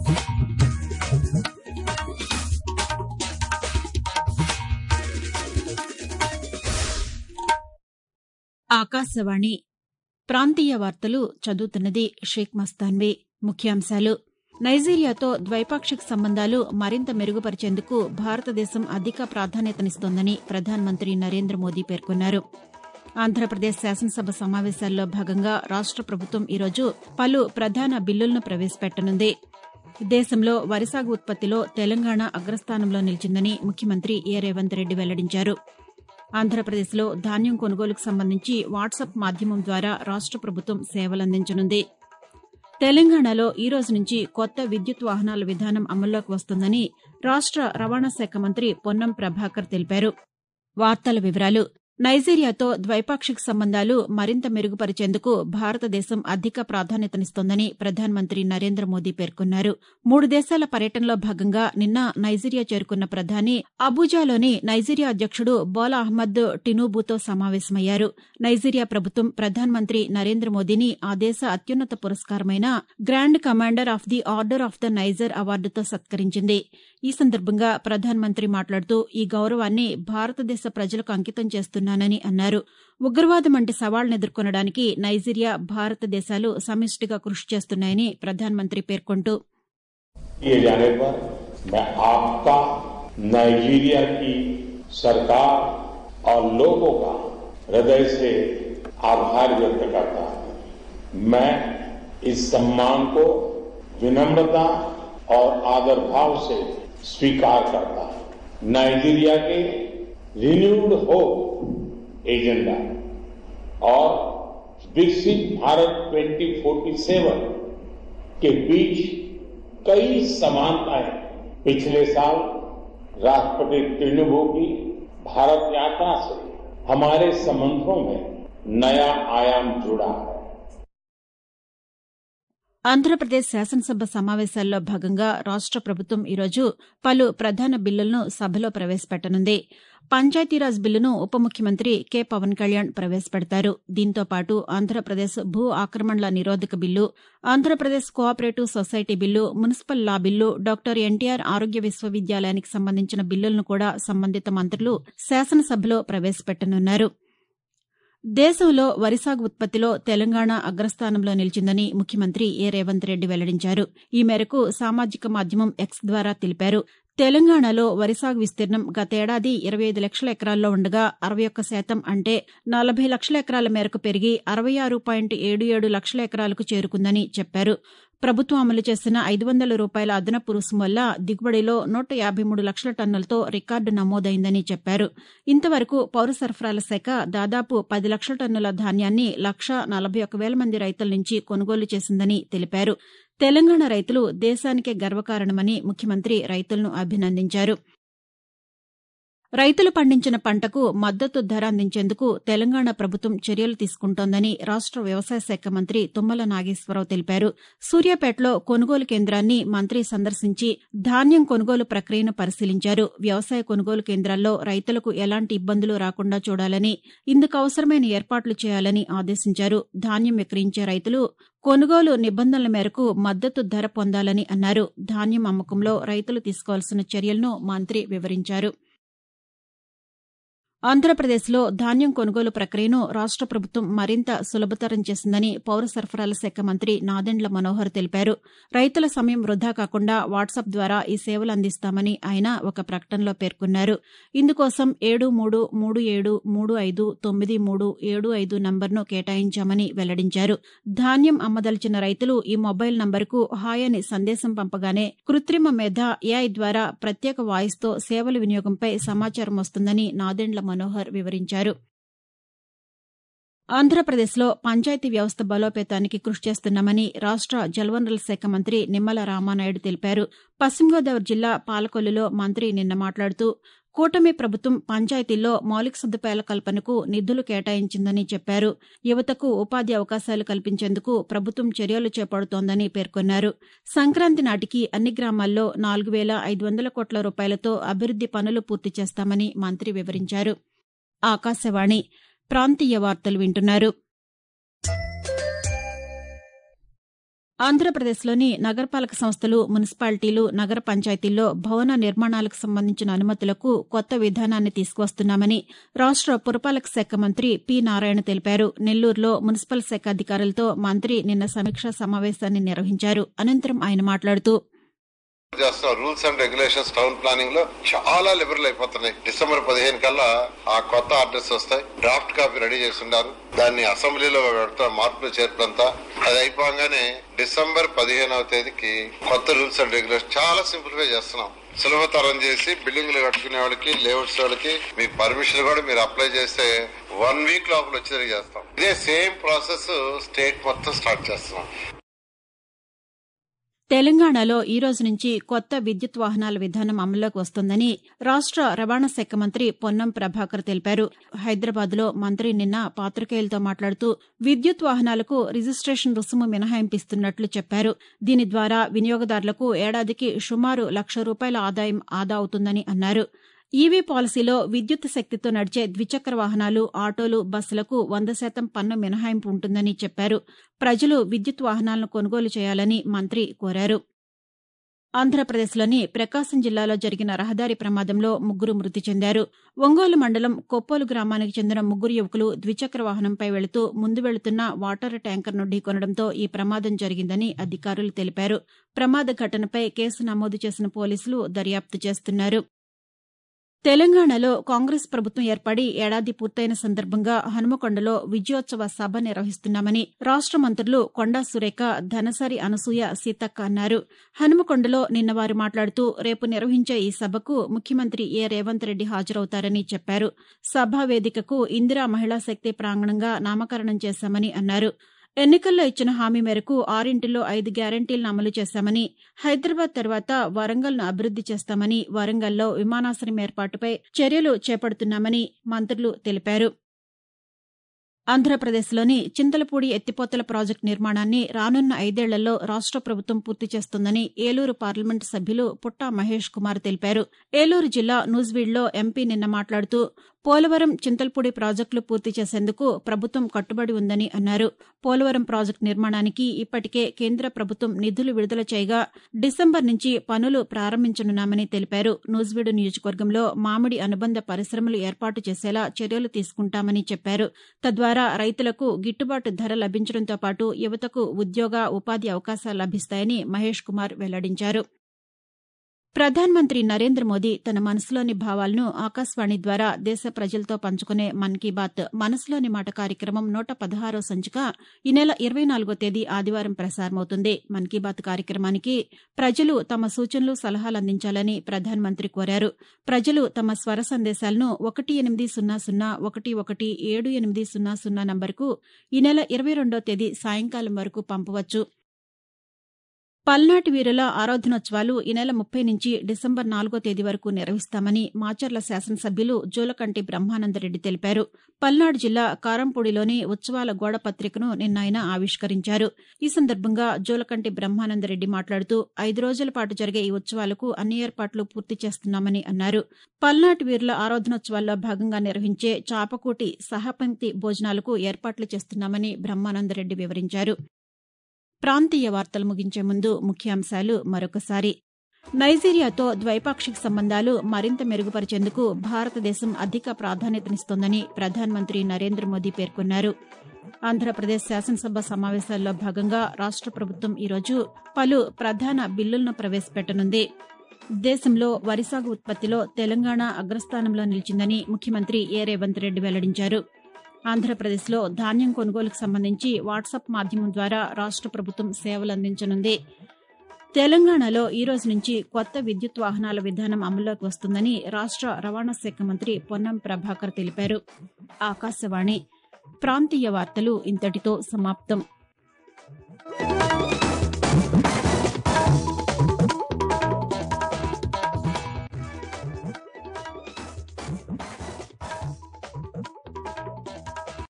ఆకాశవాణి ప్రాంతీయ వార్తలు చదువుతున్నది షేక్ మస్తాన్వి ముఖ్యాంశాలు నైజీరియాతో ద్వైపాక్షిక సంబంధాలు మరింత మెరుగుపరిచేందుకు భారతదేశం అధిక ప్రాధాన్యతనిస్తోందని ప్రధానమంత్రి నరేంద్ర మోదీ పేర్కొన్నారు ఆంధ్రప్రదేశ్ శాసనసభ సమావేశాల్లో భాగంగా రాష్ట ప్రభుత్వం ఈరోజు పలు ప్రధాన బిల్లులను ప్రవేశపెట్టనుంది దేశంలో వరి సాగు ఉత్పత్తిలో తెలంగాణ అగ్రస్థానంలో నిలిచిందని ముఖ్యమంత్రి ఏ రేవంత్ రెడ్డి వెల్లడించారు ఆంధ్రప్రదేశ్లో ధాన్యం కొనుగోలుకు సంబంధించి వాట్సాప్ మాధ్యమం ద్వారా రాష్ట ప్రభుత్వం సేవలందించనుంది తెలంగాణలో ఈ రోజు నుంచి కొత్త విద్యుత్ వాహనాల విధానం అమల్లోకి వస్తుందని రాష్ట రవాణా శాఖ మంత్రి పొన్నం ప్రభాకర్ తెలిపారు వార్తల వివరాలు నైజీరియాతో ద్వైపాక్షిక సంబంధాలు మరింత మెరుగుపరిచేందుకు భారతదేశం అధిక ప్రాధాన్యతనిస్తోందని ప్రధానమంత్రి నరేంద్ర మోదీ పేర్కొన్నారు మూడు దేశాల పర్యటనలో భాగంగా నిన్న నైజీరియా చేరుకున్న ప్రధాని అబూజాలోని నైజీరియా అధ్యక్షుడు బోలా అహ్మద్ టినూబుతో సమావేశమయ్యారు నైజీరియా ప్రభుత్వం ప్రధానమంత్రి నరేంద్ర మోదీని ఆ దేశ అత్యున్నత పురస్కారమైన grand commander of the order of the Niger అవార్డుతో సత్కరించింది ఈ సందర్భంగా ప్రధానమంత్రి మాట్లాడుతూ ఈ గౌరవాన్ని భారతదేశ ప్రజలకు అంకితం చేస్తున్నానని అన్నారు ఉగ్రవాదం వంటి సవాళ్లను ఎదుర్కొనడానికి నైజీరియా భారతదేశాలు సమిష్టిగా కృషి చేస్తున్నాయని ప్రధానమంత్రి పేర్కొంటూ किए जाने पर मैं आपका नाइजीरिया की सरकार और लोगों का हृदय से आभार व्यक्त करता हूं मैं इस सम्मान को विनम्रता और आदर भाव से स्वीकार करता हूं नाइजीरिया के रिन्यूड होप एजेंडा और विकसित भारत 2047 के बीच कई समानताएं पिछले साल राष्ट्रपति टिनुबू की भारत यात्रा से हमारे संबंधों में नया आयाम जुड़ा है ఆంధ్రప్రదేశ్ శాసనసభ సమావేశాల్లో భాగంగా రాష్ట ప్రభుత్వం ఈరోజు పలు ప్రధాన బిల్లులను సభలో ప్రవేశపెట్టనుంది పంచాయతీరాజ్ బిల్లును ఉప ముఖ్యమంత్రి కె పవన్ కళ్యాణ్ ప్రవేశపెడతారు దీంతో పాటు ఆంధ్రప్రదేశ్ భూ ఆక్రమణల నిరోధక bill Andhra Pradesh cooperative society bill municipal law bill doctor NTR ఆరోగ్య విశ్వవిద్యాలయానికి సంబంధించిన బిల్లులను కూడా సంబంధిత మంత్రులు శాసనసభలో ప్రవేశపెట్టనున్నారు దేశంలో వరి సాగు ఉత్పత్తిలో తెలంగాణ అగ్రస్థానంలో నిలిచిందని ముఖ్యమంత్రి ఏ రేవంత్ రెడ్డి వెల్లడించారు ఈ మేరకు సామాజిక మాధ్యమం ఎక్స్ ద్వారా తెలిపారు తెలంగాణలో వరి సాగు విస్తీర్ణం గతేడాది ఇరవై ఐదు లక్షల ఎకరాల్లో ఉండగా అరవై ఒక్క శాతం అంటే నలభై లక్షల ఎకరాల మేరకు పెరిగి అరవై ఆరు పాయింట్ ఏడు ఏడు లక్షల ఎకరాలకు చేరుకుందని చెప్పారు ప్రభుత్వం అమలు చేసిన ఐదు వందల రూపాయల అదనపు రుసుము వల్ల దిగుబడిలో నూట యాభై మూడు లక్షల టన్నులతో రికార్డు నమోదైందని చెప్పారు ఇంతవరకు పౌర సరఫరాల శాఖ దాదాపు పది లక్షల టన్నుల ధాన్యాన్ని లక్ష నలభై ఒక్క వేల మంది రైతుల నుంచి కొనుగోలు చేసిందని తెలిపారు తెలంగాణ రైతులు దేశానికే గర్వకారణమని ముఖ్యమంత్రి రైతులను అభినందించారు రైతులు పండించిన పంటకు మద్దతు ధర అందించేందుకు తెలంగాణ ప్రభుత్వం చర్యలు తీసుకుంటోందని రాష్ట వ్యవసాయ శాఖ మంత్రి తుమ్మల నాగేశ్వరరావు తెలిపారు సూర్యాపేటలో కొనుగోలు కేంద్రాన్ని మంత్రి సందర్శించి ధాన్యం కొనుగోలు ప్రక్రియను పరిశీలించారు వ్యవసాయ కొనుగోలు కేంద్రాల్లో రైతులకు ఎలాంటి ఇబ్బందులు రాకుండా చూడాలని ఇందుకు అవసరమైన ఏర్పాట్లు చేయాలని ఆదేశించారు ధాన్యం విక్రయించే రైతులు కొనుగోలు నిబంధనల మేరకు మద్దతు ధర పొందాలని అన్నారు ధాన్యం అమ్మకంలో రైతులు తీసుకోవాల్సిన చర్యలను మంత్రి వివరించారు ఆంధ్రప్రదేశ్లో ధాన్యం కొనుగోలు ప్రక్రియను రాష్ట ప్రభుత్వం మరింత సులభతరం చేసిందని పౌర సరఫరాల శాఖ మంత్రి నాదెండ్ల మనోహర్ తెలిపారు రైతుల సమయం వృధా కాకుండా వాట్సాప్ ద్వారా ఈ సేవలు అందిస్తామని ఆయన ఒక ప్రకటనలో పేర్కొన్నారు ఇందుకోసం ఏడు మూడు మూడు ఏడు మూడు ఐదు తొమ్మిది మూడు ఏడు ఐదు నంబర్ను కేటాయించామని వెల్లడించారు ధాన్యం అమ్మదలిచిన రైతులు ఈ మొబైల్ నంబరుకు హాయ్ అని సందేశం పంపగానే కృత్రిమ మేధ ఏఐ ద్వారా ప్రత్యేక వాయిస్తో సేవల వినియోగంపై సమాచారం వస్తుందని నాదెండ్ల మనోహర్ వివరించారు ఆంధ్రప్రదేశ్లో పంచాయతీ వ్యవస్థ బలోపేతానికి కృషి చేస్తున్నామని రాష్ట జలవనరుల శాఖ మంత్రి నిమ్మల రామానాయుడు తెలిపారు పశ్చిమ గోదావరి జిల్లా పాలకొల్లులో మంత్రి నిన్న మాట్లాడుతూ కూటమి ప్రభుత్వం పంచాయతీల్లో మౌలిక సదుపాయాల కల్పనకు నిధులు కేటాయించిందని చెప్పారు యువతకు ఉపాధి అవకాశాలు కల్పించేందుకు ప్రభుత్వం చర్యలు చేపడుతోందని పేర్కొన్నారు సంక్రాంతి నాటికి అన్ని గ్రామాల్లో నాలుగు వేల ఐదు వందల కోట్ల రూపాయలతో అభివృద్ది పనులు పూర్తి చేస్తామని మంత్రి వివరించారు ఆకాశవాణి ప్రాంతీయ వార్తలు వింటున్నారు ఆంధ్రప్రదేశ్లోని నగరపాలక సంస్థలు మున్సిపాలిటీలు నగర పంచాయతీల్లో భవన నిర్మాణాలకు సంబంధించిన అనుమతులకు కొత్త విధానాన్ని తీసుకువస్తున్నామని రాష్ట పురపాలక శాఖ మంత్రి పి నారాయణ తెలిపారు నెల్లూరులో మున్సిపల్ శాఖ అధికారులతో మంత్రి నిన్న సమీక్షా సమావేశాన్ని నిర్వహించారు అనంతరం ఆయన మాట్లాడుతూ చేస్తున్న rules and regulations town planning లో చాలా లిబరల్ అయిపోతున్నాయి డిసెంబర్ పదిహేను కల్లా ఆ కొత్త ఆర్డర్స్ వస్తాయి డ్రాఫ్ట్ కాపీ రెడీ చేస్తున్నారు దాన్ని అసెంబ్లీలో పెడతా మార్పులు చేర్పులంతా అది అయిపోగానే డిసెంబర్ పదిహేనవ తేదీకి కొత్త రూల్స్ అండ్ రెగ్యులేషన్ చాలా సింప్లిఫై చేస్తున్నాం సులభతరం చేసి బిల్డింగ్లు కట్టుకునే వాళ్ళకి లేఅవుట్స్ వాళ్ళకి మీ పర్మిషన్ కూడా మీరు అప్లై చేస్తే వన్ వీక్ లోపల వచ్చేది చేస్తాం ఇదే సేమ్ ప్రాసెస్ స్టేట్ మొత్తం స్టార్ట్ చేస్తున్నాం తెలంగాణలో ఈ రోజు నుంచి కొత్త విద్యుత్ వాహనాల విధానం అమల్లోకి వస్తోందని రాష్ట రవాణా శాఖ మంత్రి పొన్నం ప్రభాకర్ తెలిపారు హైదరాబాద్లో మంత్రి నిన్న పాతికేయులతో మాట్లాడుతూ విద్యుత్ వాహనాలకు రిజిస్టేషన్ రుసుము మినహాయింపిస్తున్నట్లు చెప్పారు దీని ద్వారా వినియోగదారులకు ఏడాదికి సుమారు లక్ష రూపాయల ఆదాయం ఆదా అవుతుందని అన్నారు ఈవీ పాలసీలో విద్యుత్ శక్తితో నడిచే ద్విచక్ర వాహనాలు ఆటోలు బస్సులకు వంద శాతం పన్ను మినహాయింపు ఉంటుందని చెప్పారు ప్రజలు విద్యుత్ వాహనాలను కొనుగోలు చేయాలని మంత్రి కోరారు ఆంధ్రప్రదేశ్లోని ప్రకాశం జిల్లాలో జరిగిన రహదారి ప్రమాదంలో ముగ్గురు మృతి చెందారు ఒంగోలు మండలం కొప్పోలు గ్రామానికి చెందిన ముగ్గురు యువకులు ద్విచక్ర వాహనంపై వెళుతూ ముందు వెళుతున్న వాటర్ ట్యాంకర్ను ఢీకొనడంతో ఈ ప్రమాదం జరిగిందని అధికారులు తెలిపారు ప్రమాద ఘటనపై కేసు నమోదు చేసిన పోలీసులు దర్యాప్తు చేస్తున్నారు తెలంగాణలో కాంగ్రెస్ ప్రభుత్వం ఏర్పడి ఏడాది పూర్తయిన సందర్భంగా హనుమకొండలో విజయోత్సవ సభ నిర్వహిస్తున్నామని రాష్ట మంత్రులు కొండా సురేఖ ధనసరి అనసూయ సీతక్క అన్నారు హనుమకొండలో నిన్న వారు మాట్లాడుతూ రేపు నిర్వహించే ఈ సభకు ముఖ్యమంత్రి ఏ రేవంత్ రెడ్డి హాజరవుతారని చెప్పారు సభా వేదికకు ఇందిరా మహిళా శక్తి ప్రాంగణంగా నామకరణం చేశామని అన్నారు ఎన్నికల్లో ఇచ్చిన హామీ మేరకు ఆరింటిలో ఐదు గ్యారంటీలను అమలు చేశామని హైదరాబాద్ తర్వాత వరంగల్ను అభివృద్ది చేస్తామని వరంగల్లో విమానాశ్రయం ఏర్పాటుపై చర్యలు చేపడుతున్నామని మంత్రులు తెలిపారు ఆంధ్రప్రదేశ్లోని చింతలపూడి ఎత్తిపోతల ప్రాజెక్టు నిర్మాణాన్ని రానున్న ఐదేళ్లలో రాష్ట ప్రభుత్వం పూర్తి చేస్తుందని ఏలూరు పార్లమెంటు సభ్యులు పుట్టా మహేష్ కుమార్ తెలిపారు ఏలూరు జిల్లా నూజివీడ్లో ఎంపీ నిన్న మాట్లాడుతూ పోలవరం చింతల్పూడి ప్రాజెక్టులు పూర్తి చేసేందుకు ప్రభుత్వం కట్టుబడి ఉందని అన్నారు పోలవరం ప్రాజెక్టు నిర్మాణానికి ఇప్పటికే కేంద్ర ప్రభుత్వం నిధులు విడుదల చేయగా డిసెంబర్ నుంచి పనులు ప్రారంభించనున్నామని తెలిపారు నూజివీడు నియోజకవర్గంలో మామిడి అనుబంధ పరిశ్రమలు ఏర్పాటు చేసేలా చర్యలు తీసుకుంటామని చెప్పారు తద్వారా రైతులకు గిట్టుబాటు ధర లభించడంతో పాటు యువతకు ఉద్యోగ ఉపాధి అవకాశాలు లభిస్తాయని మహేష్ కుమార్ వెల్లడించారు ప్రధానమంత్రి నరేంద్ర మోదీ తన మనసులోని భావాలను ఆకాశవాణి ద్వారా దేశ ప్రజలతో పంచుకునే మన్ కీ బాత్ మనసులోని మాట కార్యక్రమం నూట పదహారో సంచిక ఈ నెల ఇరవై నాలుగో తేదీ ఆదివారం ప్రసారమవుతుంది మన్ కీ బాత్ కార్యక్రమానికి ప్రజలు తమ సూచనలు సలహాలు అందించాలని ప్రధానమంత్రి కోరారు ప్రజలు తమ స్వర సందేశాలను ఒకటి ఎనిమిది సున్నా సున్నా ఒకటి ఒకటి ఏడు ఎనిమిది సున్నా సున్నా నంబర్కు ఈ నెల ఇరవై రెండో తేదీ సాయంకాలం వరకు పంపవచ్చు పల్నాటి వీరుల ఆరాధనోత్సవాలు ఈ నెల ముప్పై నుంచి డిసెంబర్ నాలుగో తేదీ వరకు నిర్వహిస్తామని మాచర్ల శాసనసభ్యులు జూలకంటి బ్రహ్మానందరెడ్డి తెలిపారు పల్నాడు జిల్లా కారంపూడిలోని ఉత్సవాల గోడ పత్రికను నిన్న ఆయన ఆవిష్కరించారు ఈ సందర్భంగా జూలకంటి బ్రహ్మానందరెడ్డి మాట్లాడుతూ ఐదు రోజుల పాటు జరిగే ఈ ఉత్సవాలకు అన్ని ఏర్పాట్లు పూర్తి చేస్తున్నామని అన్నారు పల్నాటి వీరుల ఆరాధనోత్సవాల్లో భాగంగా నిర్వహించే చాపకోటి సహపంక్తి భోజనాలకు ఏర్పాట్లు చేస్తున్నామని బ్రహ్మానందరెడ్డి వివరించారు ప్రాంతీయ వార్తలు ముగించే ముందు ముఖ్యాంశాలు మరొకసారి నైజీరియాతో ద్వైపాక్షిక సంబంధాలు మరింత మెరుగుపరిచేందుకు భారతదేశం అధిక ప్రాధాన్యతనిస్తోందని ప్రధానమంత్రి నరేంద్ర మోదీ పేర్కొన్నారు ఆంధ్రప్రదేశ్ శాసనసభ సమావేశాల్లో భాగంగా రాష్ట ప్రభుత్వం ఈరోజు పలు ప్రధాన బిల్లులను ప్రవేశపెట్టనుంది దేశంలో వరి సాగు ఉత్పత్తిలో తెలంగాణ అగ్రస్థానంలో నిలిచిందని ముఖ్యమంత్రి ఏ రేవంత్ రెడ్డి వెల్లడించారు ఆంధ్రప్రదేశ్లో ధాన్యం కొనుగోలుకు సంబంధించి వాట్సాప్ మాధ్యమం ద్వారా రాష్ట ప్రభుత్వం సేవలు అందించనుంది తెలంగాణలో ఈ రోజు నుంచి కొత్త విద్యుత్ వాహనాల విధానం అమల్లోకి వస్తుందని రాష్ట రవాణా శాఖ మంత్రి పొన్నం ప్రభాకర్ తెలిపారు ఆకాశవాణి ప్రాంతీయ వార్తలు ఇంతటితో సమాప్తం